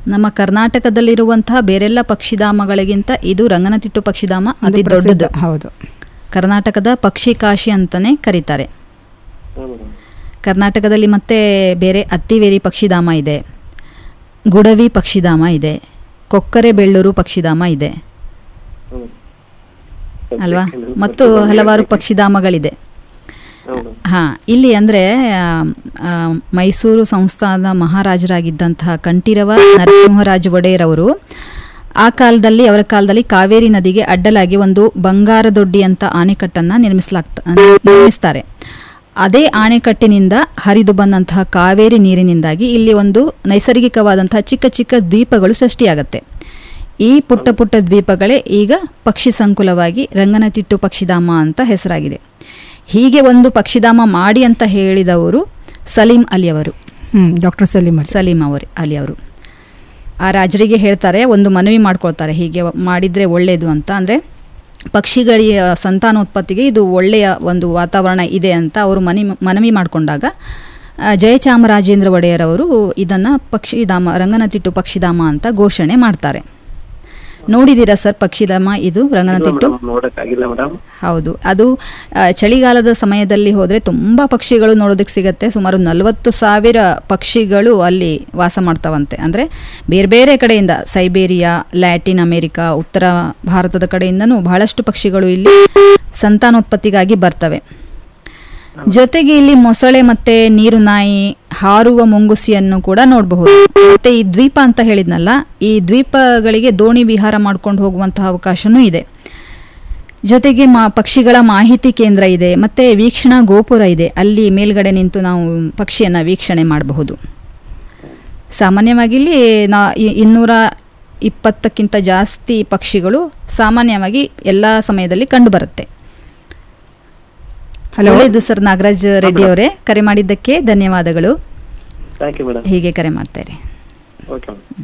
ನಮ್ಮ ಕರ್ನಾಟಕದಲ್ಲಿರುವಂತಹ ಬೇರೆಲ್ಲ ಪಕ್ಷಿಧಾಮಗಳಿಗಿಂತ ಇದು ರಂಗನತಿಟ್ಟು ಪಕ್ಷಿಧಾಮ ಅದು ಅತಿ ಪ್ರಸಿದ್ಧ, ದೊಡ್ಡದು ಹೌದು ಕರ್ನಾಟಕದ ಪಕ್ಷಿ ಕಾಶಿ ಅಂತಾನೆ ಕರೀತಾರೆ ಹಾಂ ಮೇಡಮ್ ಕರ್ನಾಟಕದಲ್ಲಿ ಮತ್ತೆ ಬೇರೆ ಅತ್ತಿವೇರಿ ಪಕ್ಷಿಧಾಮ ಇದೆ ಗುಡವಿ ಪಕ್ಷಿಧಾಮ ಇದೆ ಕೊಕ್ಕರೆ ಬೆಳ್ಳೂರು ಪಕ್ಷಿಧಾಮ ಇದೆ ಹೌದು ಅಲ್ವಾ ಮತ್ತು ಹಲವಾರು ಪಕ್ಷಿಧಾಮಗಳಿದೆ ಹೌದು ಹಾಂ ಇಲ್ಲಿ ಅಂದರೆ ಮೈಸೂರು ಸಂಸ್ಥಾನದ ಮಹಾರಾಜರಾಗಿದ್ದಂತಹ ಕಂಠೀರವ ನರಸಿಂಹರಾಜ ಒಡೆಯರ್ ಅವರು ಆ ಕಾಲದಲ್ಲಿ ಅವರ ಕಾಲದಲ್ಲಿ ಕಾವೇರಿ ನದಿಗೆ ಅಡ್ಡಲಾಗಿ ಒಂದು ಬಂಗಾರ ದೊಡ್ಡಿ ಅಂತ ಆಣೆಕಟ್ಟನ್ನು ನಿರ್ಮಿಸಲಾಗ್ತ ನಿರ್ಮಿಸ್ತಾರೆ ಅದೇ ಆಣೆಕಟ್ಟಿನಿಂದ ಹರಿದು ಬಂದಂತಹ ಕಾವೇರಿ ನೀರಿನಿಂದಾಗಿ ಇಲ್ಲಿ ಒಂದು ನೈಸರ್ಗಿಕವಾದಂತಹ ಚಿಕ್ಕ ಚಿಕ್ಕ ದ್ವೀಪಗಳು ಸೃಷ್ಟಿಯಾಗತ್ತೆ ಈ ಪುಟ್ಟ ಪುಟ್ಟ ದ್ವೀಪಗಳೇ ಈಗ ಪಕ್ಷಿ ಸಂಕುಲವಾಗಿ ರಂಗನತಿಟ್ಟು ಪಕ್ಷಿಧಾಮ ಅಂತ ಹೆಸರಾಗಿದೆ ಹೀಗೆ ಒಂದು ಪಕ್ಷಿಧಾಮ ಮಾಡಿ ಅಂತ ಹೇಳಿದವರು ಸಲೀಂ ಅಲಿ ಅವರು ಹ್ಮ್ ಡಾಕ್ಟರ್ ಸಲೀಮ್ ಅಲಿ ಸಲೀಂ ಅವರು ಅಲಿ ಅವರು ಆ ರಾಜರಿಗೆ ಹೇಳ್ತಾರೆ ಒಂದು ಮನವಿ ಮಾಡ್ಕೊಳ್ತಾರೆ ಹೀಗೆ ಮಾಡಿದರೆ ಒಳ್ಳೆಯದು ಅಂತ ಅಂದರೆ ಪಕ್ಷಿಗಳಿಗೆ ಸಂತಾನೋತ್ಪತ್ತಿಗೆ ಇದು ಒಳ್ಳೆಯ ಒಂದು ವಾತಾವರಣ ಇದೆ ಅಂತ ಅವರು ಮನಿ ಮನವಿ ಮಾಡಿಕೊಂಡಾಗ ಜಯಚಾಮರಾಜೇಂದ್ರ ಒಡೆಯರ್ ಅವರು ಇದನ್ನು ಪಕ್ಷಿಧಾಮ ರಂಗನತಿಟ್ಟು ಪಕ್ಷಿಧಾಮ ಅಂತ ಘೋಷಣೆ ಮಾಡ್ತಾರೆ ನೋಡಿದ್ದೀರಾ ಸರ್ ಪಕ್ಷಿಧಾಮ ಇದು ರಂಗನತಿಟ್ಟು ಮೇಡಮ್ ನೋಡಕ್ಕಾಗಿಲ್ಲ ಮೇಡಮ್ ಹೌದು ಅದು ಆ, ಚಳಿಗಾಲದ ಸಮಯದಲ್ಲಿ ಹೋದರೆ ತುಂಬ ಪಕ್ಷಿಗಳು ನೋಡೋದಕ್ಕೆ ಸಿಗುತ್ತೆ ಸುಮಾರು ನಲವತ್ತು ಸಾವಿರ ಪಕ್ಷಿಗಳು ಅಲ್ಲಿ ವಾಸ ಮಾಡ್ತಾವಂತೆ ಅಂದರೆ ಬೇರೆ ಬೇರೆ ಕಡೆಯಿಂದ ಸೈಬೇರಿಯಾ ಲ್ಯಾಟಿನ್ ಅಮೇರಿಕಾ ಉತ್ತರ ಭಾರತದ ಕಡೆಯಿಂದನೂ ಬಹಳಷ್ಟು ಪಕ್ಷಿಗಳು ಇಲ್ಲಿ ಸಂತಾನೋತ್ಪತ್ತಿಗಾಗಿ ಬರ್ತವೆ ಜೊತೆಗೆ ಇಲ್ಲಿ ಮೊಸಳೆ ಮತ್ತೆ ನೀರು ನಾಯಿ ಹಾರುವ ಮುಂಗುಸಿಯನ್ನು ಕೂಡ ನೋಡಬಹುದು ಮತ್ತೆ ಈ ದ್ವೀಪ ಅಂತ ಹೇಳಿದ್ನಲ್ಲ ಈ ದ್ವೀಪಗಳಿಗೆ ದೋಣಿ ವಿಹಾರ ಮಾಡ್ಕೊಂಡು ಹೋಗುವಂತಹ ಅವಕಾಶನೂ ಇದೆ ಜೊತೆಗೆ ಮಾ ಪಕ್ಷಿಗಳ ಮಾಹಿತಿ ಕೇಂದ್ರ ಇದೆ ಮತ್ತೆ ವೀಕ್ಷಣಾ ಗೋಪುರ ಇದೆ ಅಲ್ಲಿ ಮೇಲ್ಗಡೆ ನಿಂತು ನಾವು ಪಕ್ಷಿಯನ್ನು ವೀಕ್ಷಣೆ ಮಾಡಬಹುದು ಸಾಮಾನ್ಯವಾಗಿ ಇಲ್ಲಿ ನಾ ಇ- ಇನ್ನೂರ ಇಪ್ಪತ್ತಕ್ಕಿಂತ ಜಾಸ್ತಿ ಪಕ್ಷಿಗಳು ಸಾಮಾನ್ಯವಾಗಿ ಎಲ್ಲ ಸಮಯದಲ್ಲಿ ಕಂಡುಬರುತ್ತೆ ಹಲೋ ಒಳ್ಳೆಯದು ಸರ್ ನಾಗರಾಜ್ ರೆಡ್ಡಿ ಅವರೇ ಕರೆ ಮಾಡಿದ್ದಕ್ಕೆ ಧನ್ಯವಾದಗಳು ಥ್ಯಾಂಕ್ ಯು ಮೇಡಮ್ ಹೀಗೆ ಕರೆ ಮಾಡ್ತಾರೆ ಓಕೆ ಮೇಡಮ್